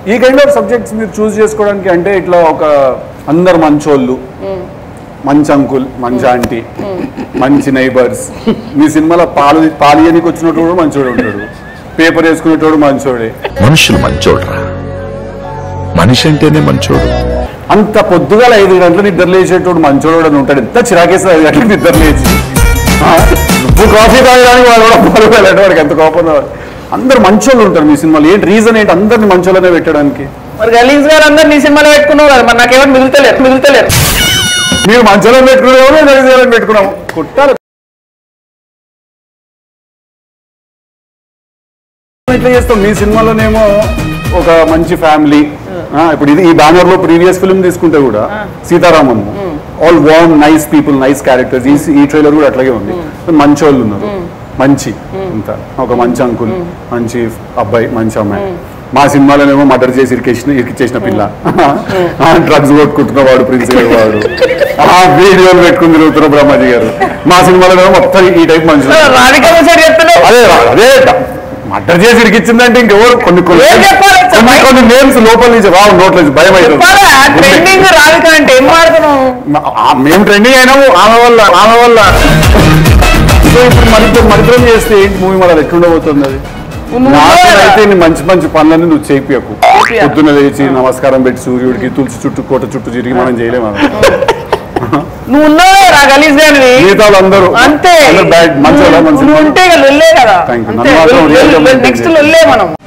ఈ kind of subjects మీరు చూస్ చేసుకోవడానికి అంటే ఇట్లా ఒక అందరు మంచోళ్ళు మంచి అంకుల్ మంచి ఆంటీ మంచి నైబర్స్ మీ సినిమాలో పాలు పాలియనికి వచ్చినట్టు కూడా మంచోడు ఉంటాడు పేపర్ వేసుకునేటోడు మంచోడే మనుషులు మంచోడ్రా మనిషి అంటేనే మంచోడు అంత పొద్దుగాల ఐదు గంటలు నిద్ర లేచేటోడు మంచోడు అని ఉంటాడు ఎంత చిరాకేస్తుంది ఐదు గంటలకు నిద్ర లేచి ఆ, నువ్వు కాఫీ తాగడానికి వాడు కూడా పాలు వెళ్ళాడు వాడికి ఎంత కోపం రావాలి. అందరు మంచోళ్ళు ఉంటారు మీ సినిమాలో ఏంటి రీజన్ ఏంటి అందరిని మంచోళ్ళనే పెట్టడానికి మరి గలీజ్ గారు అందరు నీ సినిమాలో పెట్టుకున్నావు కదా మరి నాకేమో మిగులుతలేరు మిగులుతలేరు మీరు మంచోళ్ళని పెట్టుకున్నాము మేము నడిచేయాలని పెట్టుకున్నాము కుట్టాలి ఇట్లా చేస్తాం మీ సినిమాలోనేమో ఒక మంచి ఫ్యామిలీ ఇప్పుడు ఇది ఈ బ్యానర్ లో ప్రీవియస్ ఫిల్మ్ తీసుకుంటే కూడా Sita Ramam all warm nice people nice characters ఈ ఈ ట్రైలర్ కూడా అట్లాగే ఉంది మంచి వాళ్ళు ఉన్నారు మంచి ఇంత ఒక మంచి అంకుల్ మంచి అబ్బాయి మంచి అమ్మాయి మా సినిమాలోనేమో మర్డర్ చేసి ఇరికేసిన ఇరికిచ్చేసిన పిల్ల డ్రగ్స్ కొట్టుకుంటున్న వాడు ప్రిన్సిపల్ వాడు ఆ వీడియోలు పెట్టుకుని తిరుగుతున్న బ్రహ్మాజీ గారు మా సినిమాలోనేమో మొత్తం ఈ టైప్ మనుషులు రాధిక సార్ చెప్తున్నావు అదే అదే మర్డర్ చేసి ఇరికిచ్చిందంటే ఇంకెవరు కొన్ని కొన్ని ఏం చెప్పాలి? కొన్ని కొన్ని నేమ్స్ లోపల నుంచి రావు నోట్ల నుంచి భయం చెప్పాలా అవుతుంది ట్రెండింగ్ రాధిక అంటే ఏం మాడుతున్నావు ఆ- మేము ట్రెండింగ్ అయినాము ఆమె వల్ల ఆమె వల్ల సో ఇప్పుడు మరిద్దరు మరిద్దరం చేస్తే ఏంటి మూవీ మరి అది ఎట్లుండబోతుంది అది నువ్వు నాకైతే నీ మంచి మంచి పనులన్నీ నువ్వు చేపియకు చేపియా. పొద్దున్న లేచి నమస్కారం పెట్టి సూర్యుడికి తులసి చుట్టూ కోట చుట్టూ తిరిగి మనం చేయలేము అది. నువ్వు ఉన్నావు రా గలీజ్ గారిని మిగతా వాళ్ళందరూ అంతే అందరూ బ్యాడ్ మంచి నువ్వు- మంచి నువ్వు ఉంటే ఇక లొల్లే కదా Thank you. నన్ను మాత్రం real గా maintain నెక్స్ట్ చేయి. లొల్లే మనం